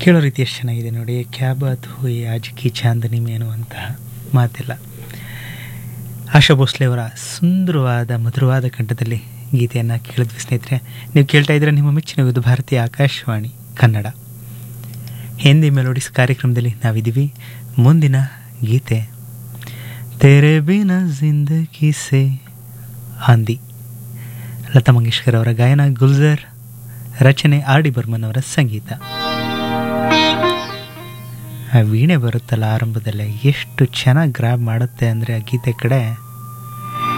ಕೇಳೋ ರೀತಿ ಎಷ್ಟು ಚೆನ್ನಾಗಿದೆ ನೋಡಿ ಕ್ಯಾಬತ್ ಹುಯಿ ಆಜಕಿ ಚಾಂದನಿ ಮೇನು ಅಂತ ಮಾತಿಲ್ಲ ಆಶಾ ಭೋಸ್ಲೆ ಅವರ ಸುಂದರವಾದ ಮಧುರವಾದ ಕಂಠದಲ್ಲಿ ಗೀತೆಯನ್ನು ಕೇಳಿದ್ವಿ ಸ್ನೇಹಿತರೆ ನೀವು ಕೇಳ್ತಾ ಇದ್ರೆ ನಿಮ್ಮ ಮೆಚ್ಚಿನ ವಿವಿಧ ಭಾರತೀಯ ಆಕಾಶವಾಣಿ ಕನ್ನಡ ಹಿಂದಿ ಮೆಲೋಡಿಸ್ ಕಾರ್ಯಕ್ರಮದಲ್ಲಿ ನಾವಿದ್ದೀವಿ ಮುಂದಿನ ಗೀತೆ ತೆರೆ ಬಿನ ಜಿಂದಗಿ ಸೆ ಆಂದಿ ಲತಾ ಮಂಗೇಶ್ಕರ್ ಅವರ ಗಾಯನ ಗುಲ್ಜರ್ ರಚನೆ ಆರ್ ಡಿ ಬರ್ಮನ್ ಅವರ ಸಂಗೀತ ಆ ವೀಣೆ ಬರುತ್ತಲ್ಲ ಆರಂಭದಲ್ಲೇ ಎಷ್ಟು ಚೆನ್ನಾಗಿ ಗ್ರ್ಯಾಬ್ ಮಾಡುತ್ತೆ ಅಂದರೆ ಆ ಗೀತೆ ಕಡೆ